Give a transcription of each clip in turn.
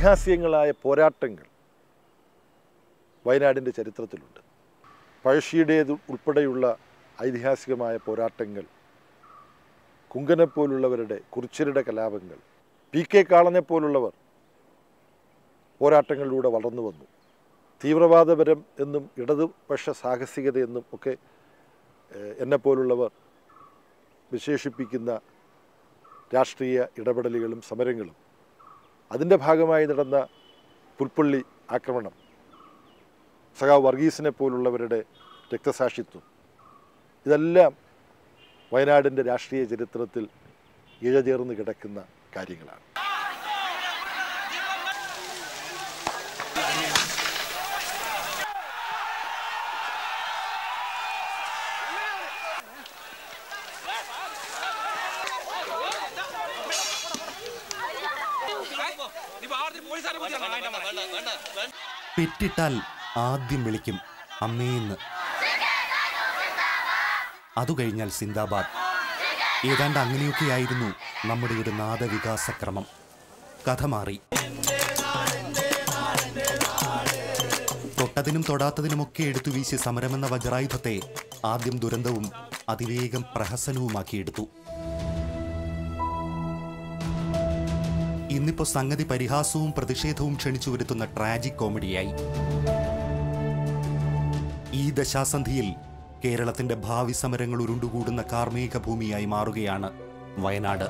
ഐതിഹാസികങ്ങളായ പോരാട്ടങ്ങൾ വയനാടിൻ്റെ ചരിത്രത്തിലുണ്ട് പഴശ്ശിയുടേത് ഉൾപ്പെടെയുള്ള ഐതിഹാസികമായ പോരാട്ടങ്ങൾ കുങ്കനെപ്പോലുള്ളവരുടെ കുറിച്യരുടെ കലാപങ്ങൾ പി കെ കാളനെ പോലുള്ളവർ പോരാട്ടങ്ങളിലൂടെ വളർന്നു വന്നു തീവ്രവാദപരം എന്നും ഇടതുപക്ഷ സാഹസികത എന്നും ഒക്കെ ഏഹ്, എന്നെപ്പോലുള്ളവർ വിശേഷിപ്പിക്കുന്ന രാഷ്ട്രീയ ഇടപെടലുകളും സമരങ്ങളും അതിൻ്റെ ഭാഗമായി നടന്ന പുൽപ്പള്ളി ആക്രമണം സഖാവ് വർഗീസിനെ പോലുള്ളവരുടെ രക്തസാക്ഷിത്വം ഇതെല്ലാം വയനാടിൻ്റെ രാഷ്ട്രീയ ചരിത്രത്തിൽ ഇഴചേർന്ന് കിടക്കുന്ന കാര്യങ്ങളാണ് പെറ്റിട്ടാൽ ആദ്യം വിളിക്കും അമ്മേന്ന് അതു കഴിഞ്ഞാൽ സിന്ദാബാദ് ഏതാണ്ട് അങ്ങനെയൊക്കെയായിരുന്നു നമ്മുടെ ഒരു നാദവികാസക്രമം കഥ മാറി തൊട്ടതിനും തൊടാത്തതിനുമൊക്കെ എടുത്തു വീശി സമരമെന്ന വജ്രായുധത്തെ ആദ്യം ദുരന്തവും അതിവേഗം പ്രഹസനവുമാക്കിയെടുത്തു ഇന്നിപ്പോ സംഗതി പരിഹാസവും പ്രതിഷേധവും ക്ഷണിച്ചു വരുത്തുന്ന ട്രാജിക് കോമഡിയായി ഈ ദശാസന്ധിയിൽ കേരളത്തിന്റെ ഭാവി സമരങ്ങൾ ഉരുണ്ടുകൂടുന്ന കാർമ്മിക ഭൂമിയായി മാറുകയാണ് വയനാട്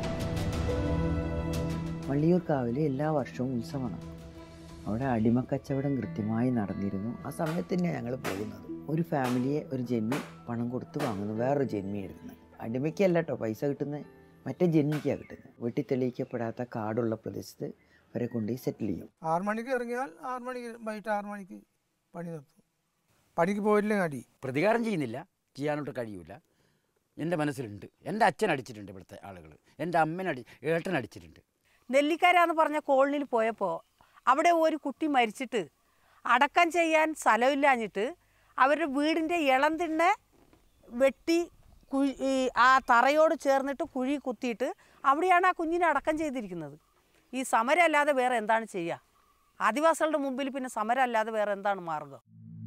വള്ളിയൂർക്കാവിൽ എല്ലാ വർഷവും ഉത്സവമാണ് അവിടെ അടിമക്കച്ചവടം കൃത്യമായി നടന്നിരുന്നു ആ സമയത്ത് തന്നെയാണ് ഞങ്ങൾ പോകുന്നത് ഒരു ഫാമിലിയെ ഒരു ജന്മി പണം കൊടുത്ത് വാങ്ങുന്നു വേറൊരു ജന്മി എടുക്കുന്നത് അടിമയ്ക്കല്ല കേട്ടോ പൈസ കിട്ടുന്നത് മറ്റേ ജന്മിക്കാണ് കിട്ടുന്നത് വെട്ടിത്തെളിയിക്കപ്പെടാത്ത കാടുള്ള പ്രദേശത്ത് അവരെ കൊണ്ടുപോയി സെറ്റിൽ ചെയ്യും ആറ് മണിക്ക് ഇറങ്ങിയാൽ ആറ് മണിക്ക് വൈകിട്ട് ആറ് മണിക്ക് പണി നിർത്തും പണിക്ക് പോയില്ലെങ്കിൽ അടി പ്രതികാരം ചെയ്യുന്നില്ല ചെയ്യാനോട്ട് കഴിയൂല എൻ്റെ മനസ്സിലുണ്ട് എൻ്റെ അച്ഛൻ അടിച്ചിട്ടുണ്ട് ഇവിടുത്തെ ആളുകൾ എൻ്റെ അമ്മനടി ഏട്ടൻ അടിച്ചിട്ടുണ്ട് നെല്ലിക്കര പറഞ്ഞ കോളനിയിൽ പോയപ്പോൾ അവിടെ ഒരു കുട്ടി മരിച്ചിട്ട് അടക്കം ചെയ്യാൻ സ്ഥലമില്ലാഞ്ഞിട്ട് അവരുടെ വീടിൻ്റെ ഇളം തിണ്ണ വെട്ടി കുഴി ഈ ആ തറയോട് ചേർന്നിട്ട് കുഴി കുത്തിയിട്ട് അവിടെയാണ് ആ കുഞ്ഞിനെ അടക്കം ചെയ്തിരിക്കുന്നത് ഈ സമരം അല്ലാതെ വേറെ എന്താണ് ചെയ്യുക ആദിവാസികളുടെ മുമ്പിൽ പിന്നെ സമരം അല്ലാതെ വേറെ എന്താണ് മാർഗം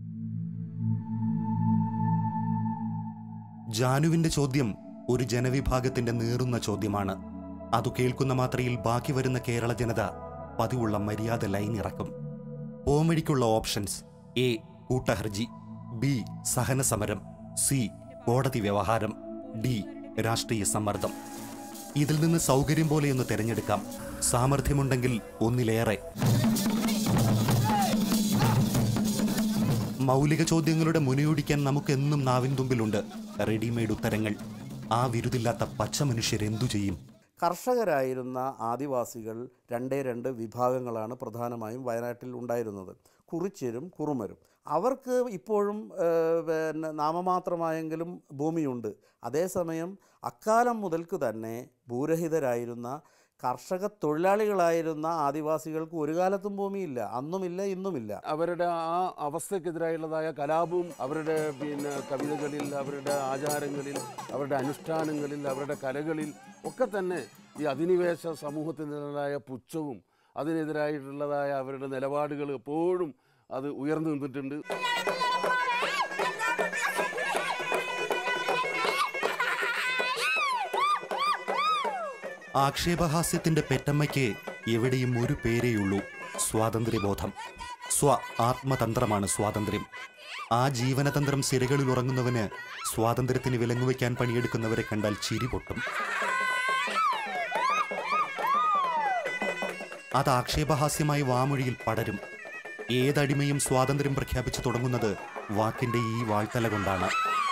ജാനുവിന്റെ ചോദ്യം ഒരു ജനവിഭാഗത്തിന്റെ നേറുന്ന ചോദ്യമാണ് അതു കേൾക്കുന്ന മാത്രയിൽ ബാക്കി വരുന്ന കേരള ജനത പതിവുള്ള മര്യാദ ലൈൻ ഇറക്കും പോംവഴിക്കുള്ള ഓപ്ഷൻസ് എ കൂട്ടഹർജി ബി സഹന സമരം സി കോടതി വ്യവഹാരം ഡി രാഷ്ട്രീയ സമ്മർദ്ദം ഇതിൽ നിന്ന് സൗകര്യം പോലെയൊന്ന് തിരഞ്ഞെടുക്കാം സാമർഥ്യമുണ്ടെങ്കിൽ ഒന്നിലേറെ മൗലിക ചോദ്യങ്ങളുടെ മുനയൊടിക്കാൻ നമുക്കെന്നും നാവിൻ തുമ്പിലുണ്ട് റെഡിമെയ്ഡ് ഉത്തരങ്ങൾ ആ വിരുദില്ലാത്ത പച്ച മനുഷ്യരെന്തു ചെയ്യും കർഷകരായിരുന്ന ആദിവാസികൾ രണ്ടേ രണ്ട് വിഭാഗങ്ങളാണ് പ്രധാനമായും വയനാട്ടിൽ ഉണ്ടായിരുന്നത് കുറിച്യരും കുറുമരും അവർക്ക് ഇപ്പോഴും ഏഹ്, പിന്നെ നാമമാത്രമായെങ്കിലും ഭൂമിയുണ്ട് അതേസമയം അക്കാലം മുതൽക്ക് തന്നെ ഭൂരഹിതരായിരുന്ന കർഷക തൊഴിലാളികളായിരുന്ന ആദിവാസികൾക്ക് ഒരു കാലത്തും ഭൂമിയില്ല അന്നുമില്ല ഇന്നുമില്ല അവരുടെ ആ അവസ്ഥക്കെതിരായുള്ളതായ കലാപവും അവരുടെ പിന്നെ കവിതകളിൽ അവരുടെ ആചാരങ്ങളിൽ അവരുടെ അനുഷ്ഠാനങ്ങളിൽ അവരുടെ കലകളിൽ ഒക്കെ തന്നെ ഈ അധിനിവേശ സമൂഹത്തിനെതിരായ പുച്ഛവും അതിനെതിരായിട്ടുള്ളതായ അവരുടെ നിലപാടുകൾ എപ്പോഴും അത് ഉയർന്നു നിന്നിട്ടുണ്ട് ആക്ഷേപഹാസ്യത്തിന്റെ പെറ്റമ്മയ്ക്ക് എവിടെയും ഒരു പേരേയുള്ളൂ സ്വാതന്ത്ര്യബോധം സ്വ ആത്മതന്ത്രമാണ് സ്വാതന്ത്ര്യം ആ ജീവനതന്ത്രം സിരകളിൽ ഉറങ്ങുന്നവന് സ്വാതന്ത്ര്യത്തിന് വിലങ്ങുവയ്ക്കാൻ പണിയെടുക്കുന്നവരെ കണ്ടാൽ ചിരി പൊട്ടും അത് ആക്ഷേപഹാസ്യമായി വാമൊഴിയിൽ പടരും ഏതടിമയും സ്വാതന്ത്ര്യം പ്രഖ്യാപിച്ചു തുടങ്ങുന്നത് വാക്കിന്റെ ഈ വാഴ്ത്തല കൊണ്ടാണ്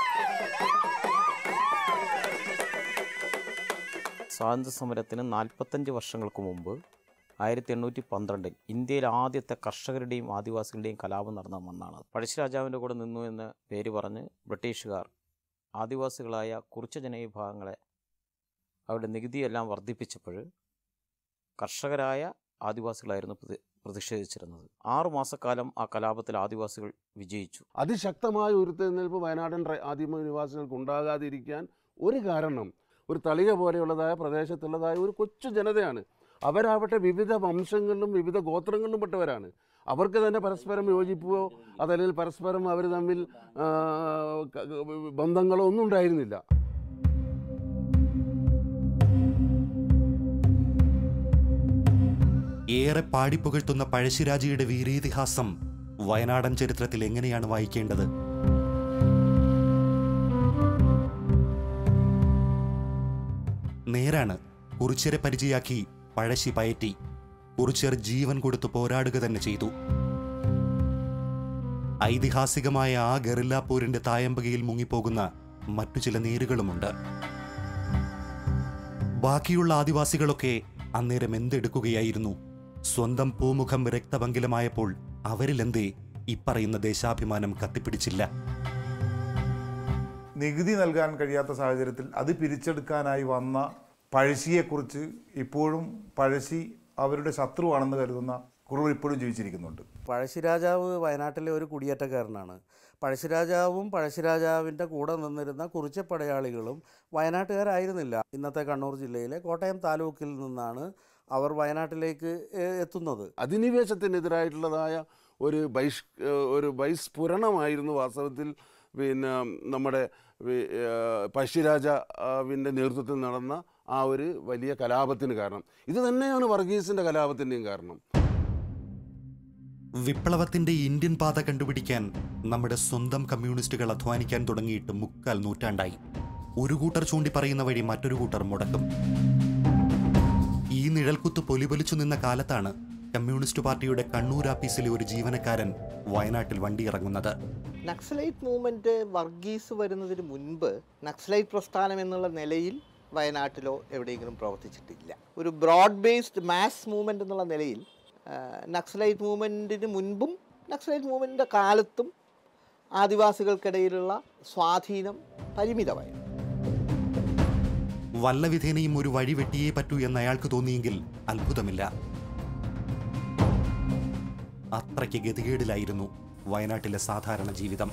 സ്വാതന്ത്ര്യ സമരത്തിന് നാൽപ്പത്തഞ്ച് വർഷങ്ങൾക്ക് മുമ്പ് ആയിരത്തി എണ്ണൂറ്റി പന്ത്രണ്ടിൽ ഇന്ത്യയിൽ ആദ്യത്തെ കർഷകരുടെയും ആദിവാസികളുടെയും കലാപം നടന്ന മണ്ണാണ് പഴശ്ശിരാജാവിൻ്റെ കൂടെ നിന്നു എന്ന് പേര് പറഞ്ഞ് ബ്രിട്ടീഷുകാർ ആദിവാസികളായ കുറിച്ച ജനവിഭാഗങ്ങളെ അവരുടെ നികുതിയെല്ലാം വർദ്ധിപ്പിച്ചപ്പോൾ കർഷകരായ ആദിവാസികളായിരുന്നു പ്രതി പ്രതിഷേധിച്ചിരുന്നത് ആറു മാസക്കാലം ആ കലാപത്തിൽ ആദിവാസികൾ വിജയിച്ചു അതിശക്തമായ ഉരുത്തെഴുന്നേൽപ്പ് വയനാടൻ ട്ര- ആദിമ നിവാസികൾക്ക് ഉണ്ടാകാതിരിക്കാൻ ഒരു കാരണം ഒരു തളിക പോലെയുള്ളതായ പ്രദേശത്തുള്ളതായ ഒരു കൊച്ചു ജനതയാണ് അവരാവട്ടെ വിവിധ വംശങ്ങളിലും വിവിധ ഗോത്രങ്ങളിലും പെട്ടവരാണ് അവർക്ക് തന്നെ പരസ്പരം യോജിപ്പോ അതല്ലെങ്കിൽ പരസ്പരം അവർ തമ്മിൽ ആ, ക- ബന്ധങ്ങളോ ഒന്നും ഉണ്ടായിരുന്നില്ല ഏറെ പാടിപ്പുകഴ്ത്തുന്ന പഴശ്ശിരാജയുടെ വീരീതിഹാസം വയനാടൻ ചരിത്രത്തിൽ എങ്ങനെയാണ് വായിക്കേണ്ടത് നേരാണ് കുറിച്യരെ പരിചയാക്കി പഴശ്ശി പയറ്റി കുറിച്യർ ജീവൻ കൊടുത്തു പോരാടുക തന്നെ ചെയ്തു ഐതിഹാസികമായ ആ ഗറില്ലാപ്പൂരിന്റെ തായമ്പകയിൽ മുങ്ങിപ്പോകുന്ന മറ്റു ചില നേരുകളുമുണ്ട് ബാക്കിയുള്ള ആദിവാസികളൊക്കെ അന്നേരം എന്തെടുക്കുകയായിരുന്നു സ്വന്തം പൂമുഖം രക്തപങ്കിലമായപ്പോൾ അവരിലെന്തേ ഇപ്പറയുന്ന ദേശാഭിമാനം കത്തിപ്പിടിച്ചില്ല നികുതി നൽകാൻ കഴിയാത്ത സാഹചര്യത്തിൽ അത് പിരിച്ചെടുക്കാനായി വന്ന പഴശ്ശിയെക്കുറിച്ച് ഇപ്പോഴും പഴശ്ശി അവരുടെ ശത്രുവാണെന്ന് കരുതുന്ന കുറവ് ഇപ്പോഴും ജീവിച്ചിരിക്കുന്നുണ്ട് പഴശ്ശിരാജാവ് വയനാട്ടിലെ ഒരു കുടിയേറ്റക്കാരനാണ് പഴശ്ശിരാജാവും പഴശ്ശിരാജാവിൻ്റെ കൂടെ നിന്നിരുന്ന കുറിച്ചപ്പടയാളികളും വയനാട്ടുകാരായിരുന്നില്ല ഇന്നത്തെ കണ്ണൂർ ജില്ലയിലെ കോട്ടയം താലൂക്കിൽ നിന്നാണ് അവർ വയനാട്ടിലേക്ക് എ- എത്തുന്നത് അധിനിവേശത്തിനെതിരായിട്ടുള്ളതായ ഒരു ബൈഷ് ഒരു ബൈസ്ഫുരണമായിരുന്നു വാസ്തവത്തിൽ പിന്നെ നമ്മുടെ വി- ആ, പഴശ്ശിരാജാവിൻ്റെ നേതൃത്വത്തിൽ നടന്ന ആ ഒരു വലിയ കലാപത്തിന് കാരണം ഇത് തന്നെയാണ് വർഗീസിൻ്റെ കലാപത്തിൻ്റെയും കാരണം വിപ്ലവത്തിന്റെ ഇന്ത്യൻ പാത കണ്ടുപിടിക്കാൻ നമ്മുടെ സ്വന്തം കമ്മ്യൂണിസ്റ്റുകൾ അധ്വാനിക്കാൻ തുടങ്ങിയിട്ട് മുക്കാൽ നൂറ്റാണ്ടായി ഒരു കൂട്ടർ ചൂണ്ടി പറയുന്ന വഴി മറ്റൊരു കൂട്ടർ മുടക്കും ഈ നിഴൽക്കുത്ത് പൊലിപൊലിച്ചു നിന്ന കാലത്താണ് കമ്മ്യൂണിസ്റ്റ് പാർട്ടിയുടെ കണ്ണൂർ ആപ്പീസിലെ ഒരു ജീവനക്കാരൻ വയനാട്ടിൽ വണ്ടിയിറങ്ങുന്നത് നക്സലൈറ്റ് മൂവ്മെൻറ്റ് വർഗീസ് വരുന്നതിന് മുൻപ് നക്സലൈറ്റ് പ്രസ്ഥാനം എന്നുള്ള നിലയിൽ വയനാട്ടിലോ എവിടെയെങ്കിലും പ്രവർത്തിച്ചിട്ടില്ല ഒരു ബ്രോഡ് ബേസ്ഡ് മാസ് മൂവ്മെൻ്റ് എന്നുള്ള നിലയിൽ ആ, നക്സലൈറ്റ് മൂവ്മെൻറ്റിന് മുൻപും നക്സലൈറ്റ് മൂവ്മെൻറ്റിൻ്റെ കാലത്തും ആദിവാസികൾക്കിടയിലുള്ള സ്വാധീനം പരിമിതമായിരുന്നു വല്ലവിധേനയും ഒരു വഴി വെട്ടിയേ പറ്റൂ എന്ന് അയാൾക്ക് തോന്നിയെങ്കിൽ അത്ഭുതമില്ല അത്രയ്ക്ക് ഗതികേടിലായിരുന്നു വയനാട്ടിലെ സാധാരണ ജീവിതം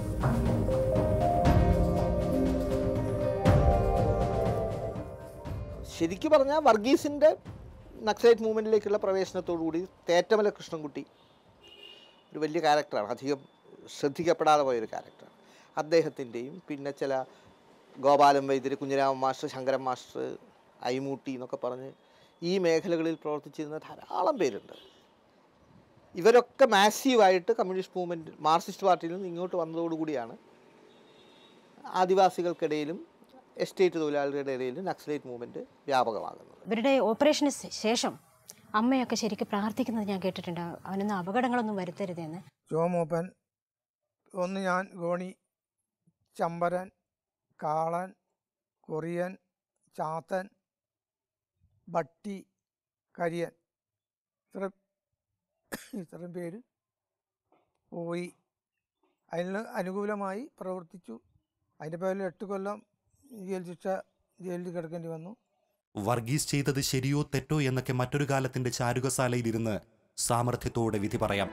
ശരിക്കും പറഞ്ഞാൽ വർഗീസിൻ്റെ നക്സലൈറ്റ് മൂവ്മെൻറ്റിലേക്കുള്ള പ്രവേശനത്തോടുകൂടി തേറ്റമല കൃഷ്ണൻകുട്ടി ഒരു വലിയ ക്യാരക്ടറാണ് അധികം ശ്രദ്ധിക്കപ്പെടാതെ പോയൊരു ക്യാരക്ടറാണ് അദ്ദേഹത്തിൻ്റെയും പിന്നെ ചില ഗോപാലൻ വൈദ്യർ കുഞ്ഞിരാമൻ മാസ്റ്റർ ശങ്കരൻ മാസ്റ്റർ ഐമൂട്ടി എന്നൊക്കെ പറഞ്ഞ് ഈ മേഖലകളിൽ പ്രവർത്തിച്ചിരുന്ന ധാരാളം പേരുണ്ട് ഇവരൊക്കെ മാസീവായിട്ട് കമ്മ്യൂണിസ്റ്റ് മൂവ്മെൻറ്റ് മാർക്സിസ്റ്റ് പാർട്ടിയിൽ നിന്ന് ഇങ്ങോട്ട് വന്നതോടുകൂടിയാണ് ആദിവാസികൾക്കിടയിലും എസ്റ്റേറ്റ് തൊഴിലാളികളുടെ ഇടയിലും നക്സലൈറ്റ് മൂവ്മെൻറ്റ് വ്യാപകമാകുന്നത് ഇവരുടെ ഓപ്പറേഷന് ശേ- ശേഷം അമ്മയൊക്കെ ശരിക്കും പ്രാർത്ഥിക്കുന്നത് ഞാൻ കേട്ടിട്ടുണ്ട് അവനൊന്നും അപകടങ്ങളൊന്നും വരുത്തരുതെന്ന് ജോമൂപ്പൻ ഒന്ന് ഞാൻ ഗോണി ചമ്പരൻ കാളൻ കൊറിയൻ ചാത്തൻ ബട്ടി കരിയൻ ഇത്ര ഇത്രയും പേര് പോയി അതിന് അനുകൂലമായി പ്രവർത്തിച്ചു അതിൻ്റെ പേരിൽ എട്ട് കൊല്ലം ജയിൽ ശിക്ഷ ജയിലിൽ കിടക്കേണ്ടി വന്നു വർഗീസ് ചെയ്തത് ശരിയോ തെറ്റോ എന്നൊക്കെ മറ്റൊരു കാലത്തിന്റെ ചാരുകസാലയിലിരുന്ന് സാമർഥ്യത്തോടെ വിധി പറയാം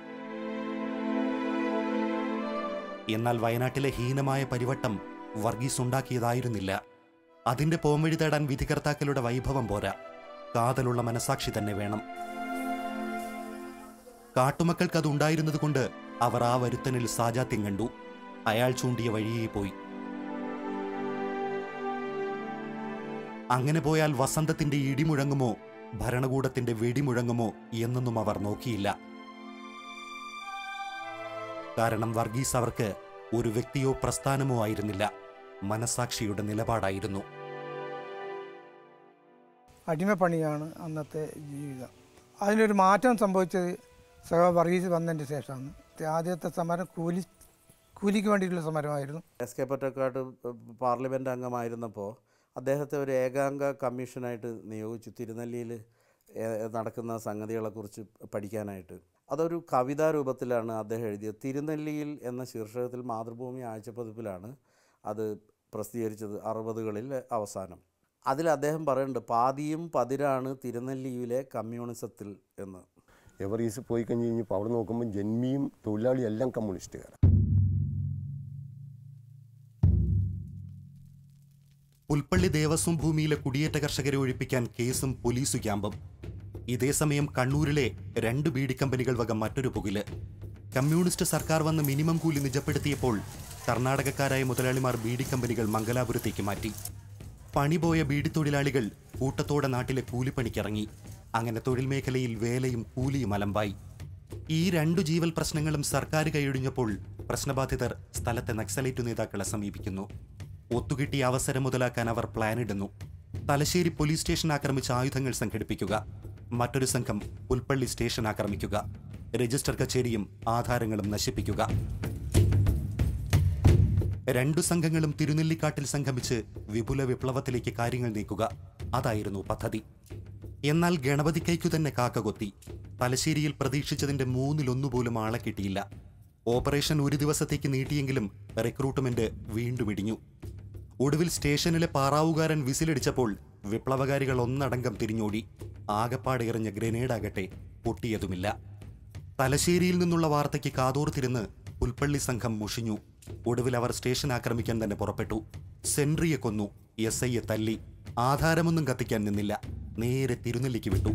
എന്നാൽ വയനാട്ടിലെ ഹീനമായ പരിവട്ടം വർഗീസ് ഉണ്ടാക്കിയതായിരുന്നില്ല അതിന്റെ പോംവഴി തേടാൻ വിധികർത്താക്കളുടെ വൈഭവം പോരാ കാതലുള്ള മനസാക്ഷി തന്നെ വേണം കാട്ടുമക്കൾക്ക് അത് ഉണ്ടായിരുന്നതുകൊണ്ട് അവർ ആ വരുത്തനിൽ സാജാത്യം കണ്ടു അയാൾ ചൂണ്ടിയ വഴിയേ പോയി അങ്ങനെ പോയാൽ വസന്തത്തിന്റെ ഇടിമുഴങ്ങുമോ ഭരണകൂടത്തിന്റെ വെടിമുഴങ്ങുമോ എന്നൊന്നും അവർ നോക്കിയില്ല കാരണം വർഗീസ് അവർക്ക് ഒരു വ്യക്തിയോ പ്രസ്ഥാനമോ ആയിരുന്നില്ല മനസാക്ഷിയുടെ നിലപാടായിരുന്നു അടിമപ്പണിയാണ് അന്നത്തെ ജീവിതം അതിനൊരു മാറ്റം സംഭവിച്ചത് സഹ വർഗീസ് വന്നതിൻ്റെ ശേഷമാണ് ആദ്യത്തെ സമരം കൂലി കൂലിക്ക് വേണ്ടിയിട്ടുള്ള സമരമായിരുന്നു എസ് കെ പൊറ്റക്കാട് പാർലമെൻറ്റ് അംഗമായിരുന്നപ്പോൾ അദ്ദേഹത്തെ ഒരു ഏകാംഗ കമ്മീഷനായിട്ട് നിയോഗിച്ചു തിരുനെല്ലിയിൽ നടക്കുന്ന സംഗതികളെക്കുറിച്ച് പഠിക്കാനായിട്ട് അതൊരു കവിതാ രൂപത്തിലാണ് അദ്ദേഹം എഴുതിയത് തിരുനെല്ലിയിൽ എന്ന ശീർഷകത്തിൽ മാതൃഭൂമി ആഴ്ചപ്പതിപ്പിലാണ് അത് പ്രസിദ്ധീകരിച്ചത് അറുപതുകളിൽ അവസാനം അതിൽ അദ്ദേഹം പറയുന്നുണ്ട് പാതിയും പതിരാണ് തിരുനെല്ലിയിലെ കമ്മ്യൂണിസത്തിൽ എന്ന് എവറീസ് പോയി കഴിഞ്ഞ് കഴിഞ്ഞപ്പോൾ അവിടെ നോക്കുമ്പോൾ ജന്മിയും തൊഴിലാളിയും എല്ലാം കമ്മ്യൂണിസ്റ്റുകാരാണ് പുൽപ്പള്ളി ദേവസ്വം ഭൂമിയിലെ കുടിയേറ്റ കർഷകരെ ഒഴിപ്പിക്കാൻ കേസും പോലീസു ക്യാമ്പും ഇതേസമയം കണ്ണൂരിലെ രണ്ട് ബീഡി കമ്പനികൾ വക മറ്റൊരു പുകില് കമ്മ്യൂണിസ്റ്റ് സർക്കാർ വന്ന് മിനിമം കൂലി നിജപ്പെടുത്തിയപ്പോൾ കർണാടകക്കാരായ മുതലാളിമാർ ബീഡി കമ്പനികൾ മംഗലാപുരത്തേക്ക് മാറ്റി പണിപോയ ബീഡി തൊഴിലാളികൾ കൂട്ടത്തോടെ നാട്ടിലെ കൂലിപ്പണിക്കിറങ്ങി അങ്ങനെ തൊഴിൽ മേഖലയിൽ വേലയും കൂലിയും അലമ്പായി ഈ രണ്ടു ജീവൽ പ്രശ്നങ്ങളും സർക്കാർ കൈയൊഴിഞ്ഞപ്പോൾ പ്രശ്നബാധിതർ സ്ഥലത്തെ നക്സലൈറ്റ് നേതാക്കളെ സമീപിക്കുന്നു ഒത്തുകിട്ടിയ അവസരം മുതലാക്കാൻ അവർ പ്ലാനിടുന്നു തലശ്ശേരി പോലീസ് സ്റ്റേഷൻ ആക്രമിച്ച് ആയുധങ്ങൾ സംഘടിപ്പിക്കുക മറ്റൊരു സംഘം പുൽപ്പള്ളി സ്റ്റേഷൻ ആക്രമിക്കുക രജിസ്റ്റർ കച്ചേരിയും ആധാരങ്ങളും നശിപ്പിക്കുക രണ്ടു സംഘങ്ങളും തിരുനെല്ലിക്കാട്ടിൽ സംഗമിച്ച് വിപുല വിപ്ലവത്തിലേക്ക് കാര്യങ്ങൾ നീക്കുക അതായിരുന്നു പദ്ധതി എന്നാൽ ഗണപതിക്കൈക്കു തന്നെ കാക്കകൊത്തി തലശ്ശേരിയിൽ പ്രതീക്ഷിച്ചതിന്റെ മൂന്നിലൊന്നുപോലും ആളെ കിട്ടിയില്ല ഓപ്പറേഷൻ ഒരു ദിവസത്തേക്ക് നീട്ടിയെങ്കിലും റിക്രൂട്ട്മെന്റ് വീണ്ടും ഇടിഞ്ഞു ഒടുവിൽ സ്റ്റേഷനിലെ പാറാവുകാരൻ വിസിലടിച്ചപ്പോൾ വിപ്ലവകാരികൾ ഒന്നടങ്കം തിരിഞ്ഞോടി ആകപ്പാടെ എറിഞ്ഞ ഗ്രനേഡാകട്ടെ പൊട്ടിയതുമില്ല തലശ്ശേരിയിൽ നിന്നുള്ള വാർത്തയ്ക്ക് കാതോർത്തിരുന്ന് പുൽപ്പള്ളി സംഘം മുഷിഞ്ഞു ഒടുവിൽ അവർ സ്റ്റേഷൻ ആക്രമിക്കാൻ തന്നെ പുറപ്പെട്ടു സെൻട്രിയെ കൊന്നു എസ് ഐയെ തല്ലി ആധാരമൊന്നും കത്തിക്കാൻ നിന്നില്ല നേരെ തിരുനെല്ലിക്ക് വിട്ടു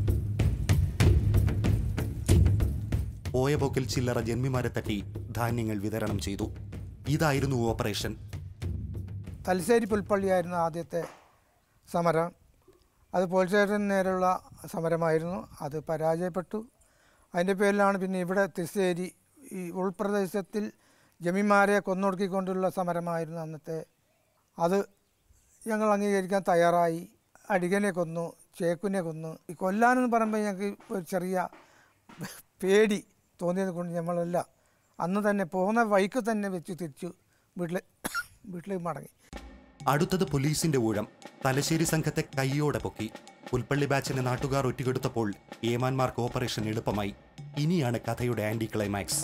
പോയ പോക്കിൽ ചില്ലറ ജന്മിമാരെ തട്ടി ധാന്യങ്ങൾ വിതരണം ചെയ്തു ഇതായിരുന്നു ഓപ്പറേഷൻ തലശ്ശേരി പുൽപ്പള്ളിയായിരുന്നു ആദ്യത്തെ സമരം അത് പോലീസ് സ്റ്റേഷന് നേരെയുള്ള സമരമായിരുന്നു അത് പരാജയപ്പെട്ടു അതിൻ്റെ പേരിലാണ് പിന്നെ ഇവിടെ തലശ്ശേരി ഈ ഉൾപ്രദേശത്തിൽ ജമീന്മാരെ കൊന്നൊടുക്കിക്കൊണ്ടുള്ള സമരമായിരുന്നു അന്നത്തെ അത് ഞങ്ങൾ അംഗീകരിക്കാൻ തയ്യാറായി അടികനെ കൊന്നു ചേക്കുനെ കൊന്നു ഈ കൊല്ലാനെന്ന് പറയുമ്പോൾ ഞങ്ങൾക്ക് ഒരു ചെറിയ പേടി തോന്നിയത് കൊണ്ട് നമ്മളെല്ലാം അന്ന് തന്നെ പോകുന്ന വഴിക്ക് തന്നെ വെച്ച് തിരിച്ചു വീട്ടിൽ വീട്ടിലേക്ക് മടങ്ങി അടുത്തത് പോലീസിന്റെ ഊഴം തലശ്ശേരി സംഘത്തെ കൈയോടെ പൊക്കി പുൽപ്പള്ളി ബാച്ചിനെ നാട്ടുകാർ ഒറ്റുകൊടുത്തപ്പോൾ ഏമാന്മാർക്ക് ഓപ്പറേഷൻ എളുപ്പമായി ഇനിയാണ് കഥയുടെ ആന്റി ക്ലൈമാക്സ്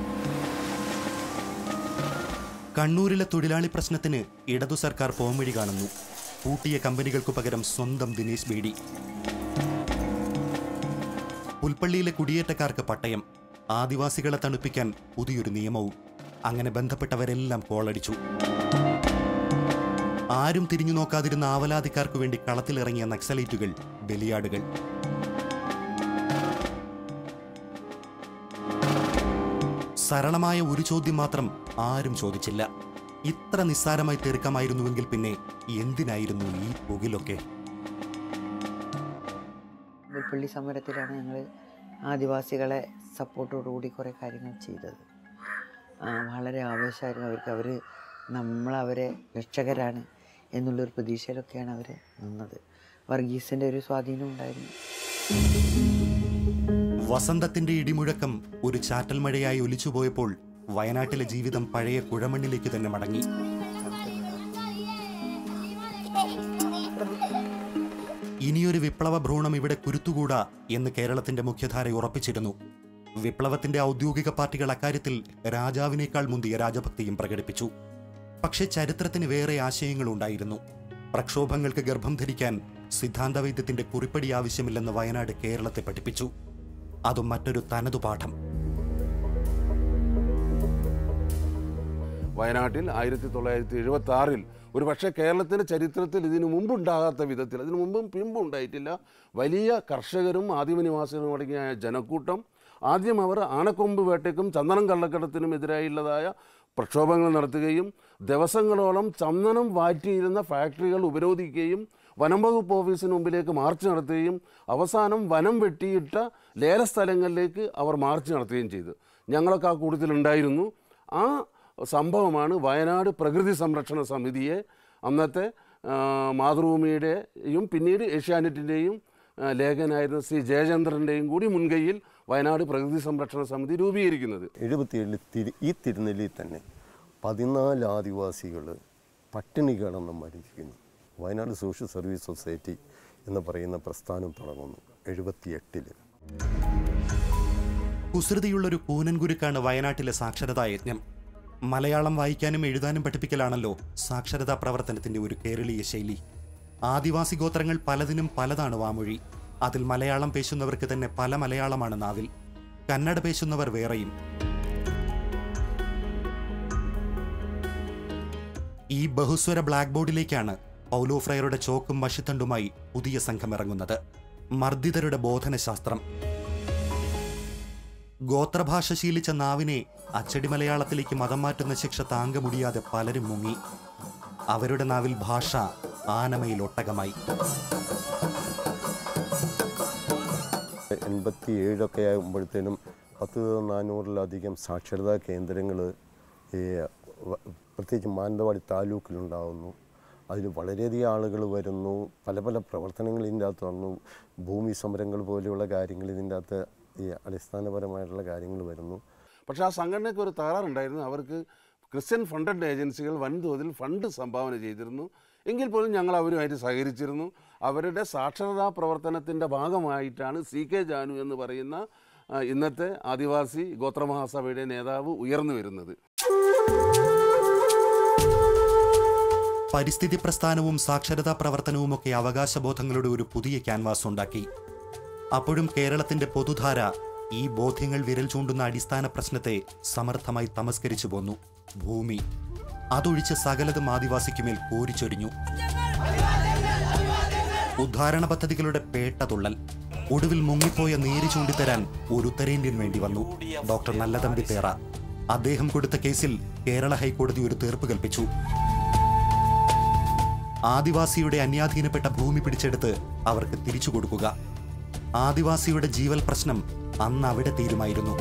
കണ്ണൂരിലെ തൊഴിലാളി പ്രശ്നത്തിന് ഇടതു സർക്കാർ പോംവഴി കാണുന്നു പൂട്ടിയ കമ്പനികൾക്കു പകരം സ്വന്തം ദിനേശ് ബേഡി പുൽപ്പള്ളിയിലെ കുടിയേറ്റക്കാർക്ക് പട്ടയം ആദിവാസികളെ തണുപ്പിക്കാൻ പുതിയൊരു നിയമവും അങ്ങനെ ബന്ധപ്പെട്ടവരെല്ലാം കോളടിച്ചു ആരും തിരിഞ്ഞു നോക്കാതിരുന്ന ആവലാതിക്കാർക്കു വേണ്ടി കളത്തിലിറങ്ങിയ നക്സലൈറ്റുകൾ ബലിയാടുകൾ സരളമായ ഒരു ചോദ്യം മാത്രം ആരും ചോദിച്ചില്ല ഇത്ര നിസ്സാരമായി തീർക്കാമായിരുന്നുവെങ്കിൽ പിന്നെ എന്തിനായിരുന്നു ഈ പുകിലൊക്കെ പുൽപ്പള്ളി സമരത്തിലാണ് ഞങ്ങൾ ആദിവാസികളെ സപ്പോർട്ടോടുകൂടി കുറേ കാര്യങ്ങൾ ചെയ്തത് ആ, വളരെ ആവേശമായിരുന്നു അവർക്ക് അവർ നമ്മളവരെ രക്ഷകരാണ് എന്നുള്ളൊരു പ്രതീക്ഷയിലൊക്കെയാണ് അവർ നിന്നത് വർഗീസിൻ്റെ ഒരു സ്വാധീനം ഉണ്ടായിരുന്നു വസന്തത്തിന്റെ ഇടിമുഴക്കം ഒരു ചാറ്റൽ മഴയായി ഒലിച്ചുപോയപ്പോൾ വയനാട്ടിലെ ജീവിതം പഴയ കുഴമണ്ണിലേക്ക് തന്നെ മടങ്ങി ഇനിയൊരു വിപ്ലവ ഭ്രൂണം ഇവിടെ കുരുത്തുകൂടാ എന്ന് കേരളത്തിന്റെ മുഖ്യധാര ഉറപ്പിച്ചിരുന്നു വിപ്ലവത്തിന്റെ ഔദ്യോഗിക പാർട്ടികൾ അക്കാര്യത്തിൽ രാജാവിനേക്കാൾ മുന്തിയ രാജഭക്തിയും പ്രകടിപ്പിച്ചു പക്ഷേ ചരിത്രത്തിന് വേറെ ആശയങ്ങളുണ്ടായിരുന്നു പ്രക്ഷോഭങ്ങൾക്ക് ഗർഭം ധരിക്കാൻ സിദ്ധാന്തവൈദ്യത്തിന്റെ കുറിപ്പടി ആവശ്യമില്ലെന്ന് വയനാട് കേരളത്തെ പഠിപ്പിച്ചു അതും മറ്റൊരു തനതു പാഠം വയനാട്ടിൽ ആയിരത്തി തൊള്ളായിരത്തി എഴുപത്തി ആറിൽ ഒരു പക്ഷേ കേരളത്തിൻ്റെ ചരിത്രത്തിൽ ഇതിനു മുമ്പുണ്ടാകാത്ത വിധത്തിൽ അതിനു മുമ്പും പിമ്പും ഉണ്ടായിട്ടില്ല വലിയ കർഷകരും ആദിമനിവാസികളും അടങ്ങിയ ജനക്കൂട്ടം ആദ്യം അവർ ആനക്കൊമ്പ് വേട്ടയ്ക്കും ചന്ദനം കള്ളക്കടത്തിനും എതിരായുള്ളതായ പ്രക്ഷോഭങ്ങൾ നടത്തുകയും ദിവസങ്ങളോളം ചന്ദനം വാറ്റിയിരുന്ന ഫാക്ടറികൾ ഉപരോധിക്കുകയും വനം വകുപ്പ് ഓഫീസിന് മുമ്പിലേക്ക് മാർച്ച് നടത്തുകയും അവസാനം വനം വെട്ടിയിട്ട ലേലസ്ഥലങ്ങളിലേക്ക് അവർ മാർച്ച് നടത്തുകയും ചെയ്തു ഞങ്ങളൊക്കെ ആ കൂട്ടത്തിലുണ്ടായിരുന്നു ആ സംഭവമാണ് വയനാട് പ്രകൃതി സംരക്ഷണ സമിതിയെ അന്നത്തെ ആ, മാതൃഭൂമിയുടെയും പിന്നീട് ഏഷ്യാനെറ്റിൻ്റെയും ആ, ലേഖനായിരുന്ന ശ്രീ ജയചന്ദ്രൻ്റെയും കൂടി മുൻകൈയിൽ വയനാട് പ്രകൃതി സംരക്ഷണ സമിതി രൂപീകരിക്കുന്നത് എഴുപത്തിയേഴിൽ തിരു ഈ തിരുനെല്ലിയിൽ തന്നെ പതിനാല് ആദിവാസികൾ പട്ടിണി കിടന്ന് മരിക്കുന്നു വയനാട് സോഷ്യൽ സർവീസ് സൊസൈറ്റി എന്ന് പറയുന്ന പ്രസ്ഥാനം തുടങ്ങുന്നു എഴുപത്തിയെട്ടിൽ കുസൃതിയുള്ളൊരു കൂനൻകുരുക്കാണ് വയനാട്ടിലെ സാക്ഷരതാ യജ്ഞം മലയാളം വായിക്കാനും എഴുതാനും പഠിപ്പിക്കലാണല്ലോ സാക്ഷരതാ പ്രവർത്തനത്തിന്റെ ഒരു കേരളീയ ശൈലി ആദിവാസി ഗോത്രങ്ങൾ പലതിനും പലതാണ് വാമൊഴി അതിൽ മലയാളം പേശുന്നവർക്ക് തന്നെ പല മലയാളമാണ് നാവിൽ കന്നഡ പേശുന്നവർ വേറെയും ഈ ബഹുസ്വര ബ്ലാക്ക് ബോർഡിലേക്കാണ് പൗലോ ഫ്രയറുടെ ചോക്കും മഷിത്തണ്ടുമായി പുതിയ സംഘം ഇറങ്ങുന്നത് മർദ്ദിതരുടെ ബോധനശാസ്ത്രം ഗോത്രഭാഷ ശീലിച്ച നാവിനെ അച്ചടി മലയാളത്തിലേക്ക് മതം മാറ്റുന്ന ശിക്ഷ താങ്ക മുടിയാതെ പലരും മുങ്ങി അവരുടെ നാവിൽ ഭാഷ ആനമയിൽ ഒട്ടകമായി എൺപത്തി ഏഴൊക്കെ ആകുമ്പോഴത്തേനും പത്ത് നാനൂറിലധികം സാക്ഷരതാ കേന്ദ്രങ്ങൾ ഈ വ- പ്രത്യേകിച്ച് മാനന്തവാടി താലൂക്കിലുണ്ടാകുന്നു അതിൽ വളരെയധികം ആളുകൾ വരുന്നു പല പല പ്രവർത്തനങ്ങൾ ഇതിൻ്റെ അകത്ത് വന്നു ഭൂമി സമരങ്ങൾ പോലെയുള്ള കാര്യങ്ങൾ ഇതിൻ്റെ അകത്ത് ഈ അടിസ്ഥാനപരമായിട്ടുള്ള കാര്യങ്ങൾ വരുന്നു പക്ഷേ ആ സംഘടനയ്ക്ക് ഒരു തകരാറുണ്ടായിരുന്നു അവർക്ക് ക്രിസ്ത്യൻ ഫണ്ടഡ് ഏജൻസികൾ വൻതോതിൽ ഫണ്ട് സംഭാവന ചെയ്തിരുന്നു എങ്കിൽ പോലും ഞങ്ങൾ അവരുമായിട്ട് സഹകരിച്ചിരുന്നു അവരുടെ സാക്ഷരതാ പ്രവർത്തനത്തിൻ്റെ ഭാഗമായിട്ടാണ് സി കെ ജാനു എന്ന് പറയുന്ന ആ, ഇന്നത്തെ ആദിവാസി ഗോത്രമഹാസഭയുടെ നേതാവ് ഉയർന്നു വരുന്നത് പരിസ്ഥിതി പ്രസ്ഥാനവും സാക്ഷരതാ പ്രവർത്തനവുമൊക്കെ അവകാശബോധങ്ങളുടെ ഒരു പുതിയ ക്യാൻവാസ് ഉണ്ടാക്കി അപ്പോഴും കേരളത്തിന്റെ പൊതുധാര ഈ ബോധ്യങ്ങൾ വിരൽ ചൂണ്ടുന്ന അടിസ്ഥാന പ്രശ്നത്തെ സമർത്ഥമായി തമസ്കരിച്ചു പോന്നു ഭൂമി അതൊഴിച്ച് സകലതും ആദിവാസിക്കുമേൽ കോരിച്ചൊരിഞ്ഞു ഉദ്ധാരണ പദ്ധതികളുടെ പേട്ടതുള്ളൽ ഒടുവിൽ മുങ്ങിപ്പോയ നീര് ചൂണ്ടിത്തരാൻ ഒരു ഉത്തരേന്ത്യൻ വേണ്ടി വന്നു ഡോക്ടർ നല്ലതമ്പി തേറ അദ്ദേഹം കൊടുത്ത കേസിൽ കേരള ഹൈക്കോടതി ഒരു തീർപ്പ് കൽപ്പിച്ചു ആദിവാസിയുടെ അന്യാധീനപ്പെട്ട ഭൂമി പിടിച്ചെടുത്ത് അവർക്ക് തിരിച്ചു കൊടുക്കുക ആദിവാസിയുടെ ജീവൽ പ്രശ്നം അന്ന് അവിടെ തീരുമായിരുന്നു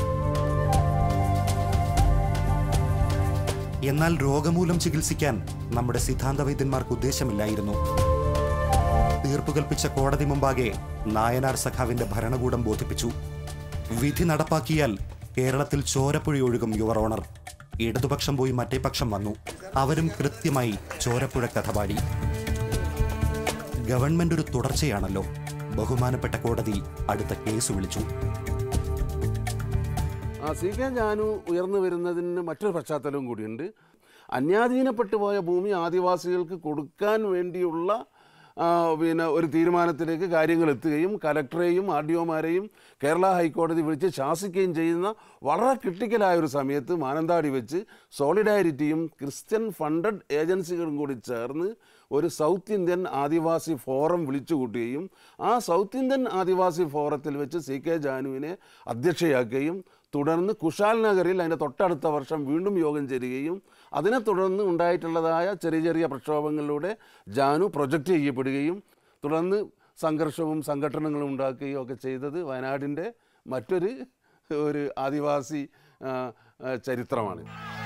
എന്നാൽ രോഗമൂലം ചികിത്സിക്കാൻ നമ്മുടെ സിദ്ധാന്ത വൈദ്യന്മാർക്ക് ഉദ്ദേശമില്ലായിരുന്നു തീർപ്പ് കൽപ്പിച്ച കോടതി മുമ്പാകെ നായനാർ സഖാവിന്റെ ഭരണകൂടം ബോധിപ്പിച്ചു വിധി നടപ്പാക്കിയാൽ കേരളത്തിൽ ചോരപ്പുഴ ഒഴുകും യുവർ ഓണർ ഇടതുപക്ഷം പോയി മറ്റേ പക്ഷം വന്നു അവരും കൃത്യമായി ചോരപ്പുഴ കഥ പാടി ഗവൺമെന്റ് ഒരു തുടർച്ചയാണല്ലോ ബഹുമാനപ്പെട്ട കോടതി അടുത്ത കേസ് വിളിച്ചു ആ സി കെ ജാനു ഉയർന്നു വരുന്നതിന് മറ്റൊരു പശ്ചാത്തലവും കൂടിയുണ്ട് അന്യാധീനപ്പെട്ടു പോയ ഭൂമി ആദിവാസികൾക്ക് കൊടുക്കാൻ വേണ്ടിയുള്ള ആ, പിന്നെ ഒരു തീരുമാനത്തിലേക്ക് കാര്യങ്ങൾ എത്തുകയും കലക്ടറെയും ആർ ഡി ഒമാരെയും കേരള ഹൈക്കോടതി വിളിച്ച് ശാസിക്കുകയും ചെയ്യുന്ന വളരെ ക്രിട്ടിക്കലായ ഒരു സമയത്ത് മാനന്താടി വെച്ച് സോളിഡാരിറ്റിയും ക്രിസ്ത്യൻ ഫണ്ടഡ് ഏജൻസികളും കൂടി ചേർന്ന് ഒരു സൗത്ത് ഇന്ത്യൻ ആദിവാസി ഫോറം വിളിച്ചു കൂട്ടുകയും ആ സൗത്ത് ഇന്ത്യൻ ആദിവാസി ഫോറത്തിൽ വെച്ച് സി കെ ജാനുവിനെ അധ്യക്ഷയാക്കുകയും തുടർന്ന് കുശാൽ നഗറിൽ അതിൻ്റെ തൊട്ടടുത്ത വർഷം വീണ്ടും യോഗം ചേരുകയും അതിനെ തുടർന്ന് ഉണ്ടായിട്ടുള്ളതായ ചെറിയ ചെറിയ പ്രക്ഷോഭങ്ങളിലൂടെ ജാനു പ്രൊജക്റ്റ് ചെയ്യപ്പെടുകയും തുടർന്ന് സംഘർഷവും സംഘടനകളും ഉണ്ടാക്കുകയും ഒക്കെ ചെയ്തത് വയനാടിൻ്റെ മറ്റൊരു ഒരു ആദിവാസി ആ, ആ, ചരിത്രമാണ്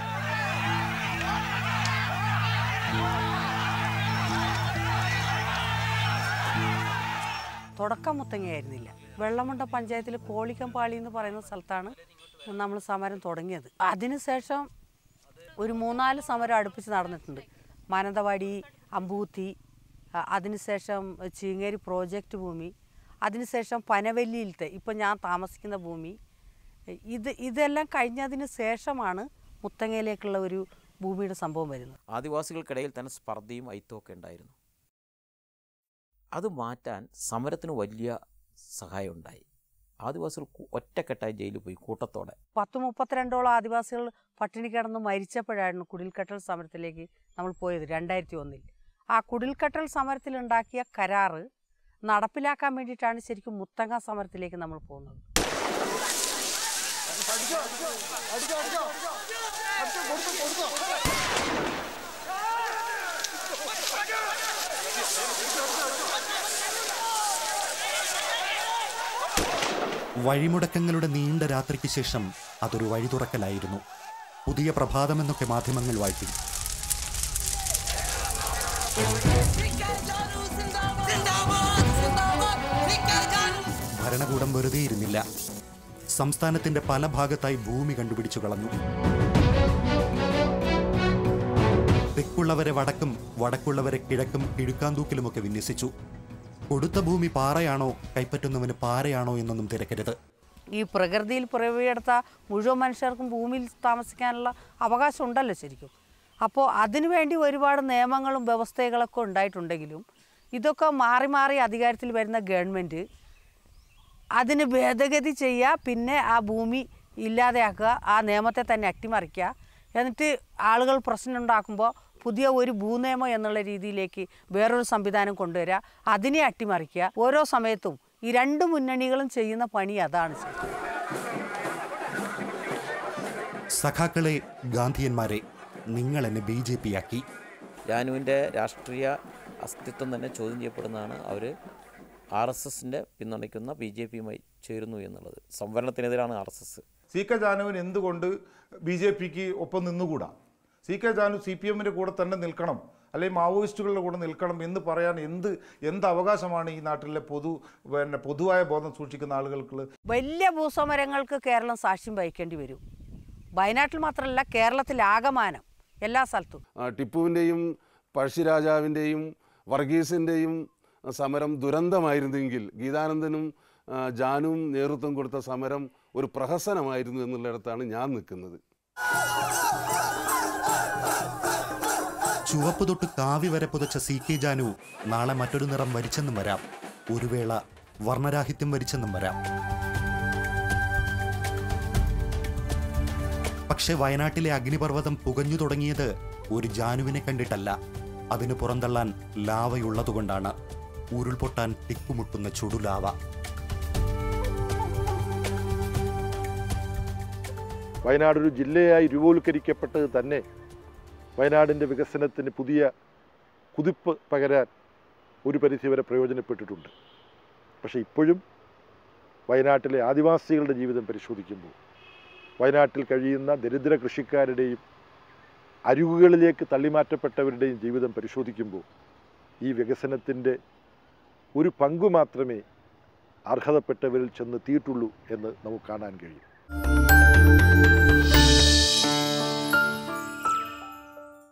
തുടക്കം മുത്തങ്ങയായിരുന്നില്ല വെള്ളമുണ്ട പഞ്ചായത്തിൽ കോളിക്കംപാളി എന്ന് പറയുന്ന സ്ഥലത്താണ് നമ്മൾ സമരം തുടങ്ങിയത് അതിനുശേഷം ഒരു മൂന്നാല് സമരം അടുപ്പിച്ച് നടന്നിട്ടുണ്ട് മാനന്തവാടി അമ്പൂത്തി ആ, അതിനുശേഷം ചീങ്ങേരി പ്രോജക്റ്റ് ഭൂമി അതിനുശേഷം പനവല്ലിയിലത്തെ ഇപ്പം ഞാൻ താമസിക്കുന്ന ഭൂമി ഇത് ഇതെല്ലാം കഴിഞ്ഞതിന് ശേഷമാണ് മുത്തങ്ങയിലേക്കുള്ള ഒരു ഭൂമിയുടെ സംഭവം വരുന്നത് ആദിവാസികൾക്കിടയിൽ തന്നെ സ്പർദ്ധയും ഐത്തവും ഒക്കെ ഉണ്ടായിരുന്നു അത് മാറ്റാൻ സമരത്തിന് വലിയ സഹായം ഉണ്ടായി ആദിവാസികൾ കു- ഒറ്റക്കെട്ടായി ജയിലിൽ പോയി കൂട്ടത്തോടെ പത്ത് മുപ്പത്തിരണ്ടോളം ആദിവാസികൾ പട്ടിണി കിടന്ന് മരിച്ചപ്പോഴായിരുന്നു കുടിൽക്കട്ടൽ സമരത്തിലേക്ക് നമ്മൾ പോയത് രണ്ടായിരത്തി ഒന്നിൽ ആ കുടിൽക്കട്ടൽ സമരത്തിലുണ്ടാക്കിയ കരാറ് നടപ്പിലാക്കാൻ വേണ്ടിയിട്ടാണ് ശരിക്കും മുത്തങ്ങ സമരത്തിലേക്ക് നമ്മൾ പോകുന്നത് വഴിമുടക്കങ്ങളുടെ നീണ്ട രാത്രിക്ക് ശേഷം അതൊരു വഴി തുറക്കലായിരുന്നു പുതിയ പ്രഭാതമെന്നൊക്കെ മാധ്യമങ്ങൾ വാഴ്ത്തി ഭരണകൂടം വെറുതെ ഇരുന്നില്ല സംസ്ഥാനത്തിന്റെ പല ഭാഗത്തായി ഭൂമി കണ്ടുപിടിച്ചു കളഞ്ഞു തെക്കുള്ളവരെ വടക്കും വടക്കുള്ളവരെ കിഴക്കും കിഴുക്കാന്തൂക്കിലുമൊക്കെ വിന്യസിച്ചു കൊടുത്ത ഭൂമി പാറയാണോ കൈപ്പറ്റുന്നവന് പാറയാണോ എന്നൊന്നും തിരക്കരുത് ഈ പ്രകൃതിയിൽ പിറവിയെടുത്ത മുഴുവൻ മനുഷ്യർക്കും ഭൂമിയിൽ താമസിക്കാനുള്ള അവകാശം ഉണ്ടല്ലോ ശരിക്കും അപ്പോൾ അതിനുവേണ്ടി ഒരുപാട് നിയമങ്ങളും വ്യവസ്ഥകളൊക്കെ ഉണ്ടായിട്ടുണ്ടെങ്കിലും ഇതൊക്കെ മാറി മാറി അധികാരത്തിൽ വരുന്ന ഗവൺമെൻറ് അതിന് ഭേദഗതി ചെയ്യുക പിന്നെ ആ ഭൂമി ഇല്ലാതെയാക്കുക ആ നിയമത്തെ തന്നെ അട്ടിമറിക്കുക എന്നിട്ട് ആളുകൾ പ്രശ്നം ഉണ്ടാക്കുമ്പോൾ പുതിയ ഒരു ഭൂനിയമം എന്നുള്ള രീതിയിലേക്ക് വേറൊരു സംവിധാനം കൊണ്ടുവരിക അതിനെ അട്ടിമറിക്കുക ഓരോ സമയത്തും ഈ രണ്ട് മുന്നണികളും ചെയ്യുന്ന പണി അതാണ് ശരിക്കും സഖാക്കളെ ഗാന്ധിയന്മാരെ നിങ്ങൾ എന്നെ ബി ജെ പി ആക്കി ജാനുവിൻ്റെ രാഷ്ട്രീയ അസ്തിത്വം തന്നെ ചോദ്യം ചെയ്യപ്പെടുന്നതാണ് അവർ ആർ എസ് എസിൻ്റെ പിന്തുണയ്ക്കുന്ന ബി ജെ പിയുമായി ചേരുന്നു എന്നുള്ളത് സംവരണത്തിനെതിരാണ് R S S C K ജാനുവിന് എന്തുകൊണ്ട് ബി ജെ പിക്ക് ഒപ്പം നിന്നുകൂടാ C K Janu C P എമ്മിൻ്റെ കൂടെ തന്നെ നിൽക്കണം അല്ലെങ്കിൽ മാവോയിസ്റ്റുകളുടെ കൂടെ നിൽക്കണം എന്ന് പറയാൻ എന്ത് എന്ത് അവകാശമാണ് ഈ നാട്ടിലെ പൊതു പിന്നെ പൊതുവായ ബോധം സൂക്ഷിക്കുന്ന ആളുകൾക്ക് വലിയ ഭൂസമരങ്ങൾക്ക് കേരളം സാക്ഷ്യം വഹിക്കേണ്ടി വരും വയനാട്ടിൽ മാത്രമല്ല കേരളത്തിലാകമാനം എല്ലാ സ്ഥലത്തും ആ, ടിപ്പുവിൻ്റെയും പഴശ്ശിരാജാവിൻ്റെയും വർഗീസിൻ്റെയും സമരം ദുരന്തമായിരുന്നെങ്കിൽ ഗീതാനന്ദനും ആ, ജാനുവും നേതൃത്വം കൊടുത്ത സമരം ഒരു പ്രഹസനമായിരുന്നു എന്നുള്ളിടത്താണ് ഞാൻ നിൽക്കുന്നത് ചുവപ്പ് തൊട്ട് കാവി വരെ പുതച്ച സി കെ ജാനു നാളെ മറ്റൊരു നിറം വരിച്ചെന്നും വരാം ഒരു വേള വർണ്ണരാഹിത്യം വരിച്ചെന്നും വരാം പക്ഷെ വയനാട്ടിലെ അഗ്നിപർവ്വതം പുകഞ്ഞു തുടങ്ങിയത് ഒരു ജാനുവിനെ കണ്ടിട്ടല്ല അതിന് പുറന്തള്ളാൻ ലാവയുള്ളതുകൊണ്ടാണ് ഉരുൾപൊട്ടാൻ തിക്കുമുട്ടുന്ന ചുടുലാവ വയനാട് ഒരു ജില്ലയായി രൂപവൽക്കരിക്കപ്പെട്ടത് തന്നെ വയനാടിൻ്റെ വികസനത്തിന് പുതിയ കുതിപ്പ് പകരാൻ ഒരു പരിധിവരെ പ്രയോജനപ്പെട്ടിട്ടുണ്ട് പക്ഷേ ഇപ്പോഴും വയനാട്ടിലെ ആദിവാസികളുടെ ജീവിതം പരിശോധിക്കുമ്പോൾ വയനാട്ടിൽ കഴിയുന്ന ദരിദ്ര കൃഷിക്കാരുടെയും അരികുകളിലേക്ക് തള്ളിമാറ്റപ്പെട്ടവരുടെയും ജീവിതം പരിശോധിക്കുമ്പോൾ ഈ വികസനത്തിൻ്റെ ഒരു പങ്കു മാത്രമേ അർഹതപ്പെട്ടവരിൽ ചെന്നെത്തിയിട്ടുള്ളൂ എന്ന് നമുക്ക് കാണാൻ കഴിയും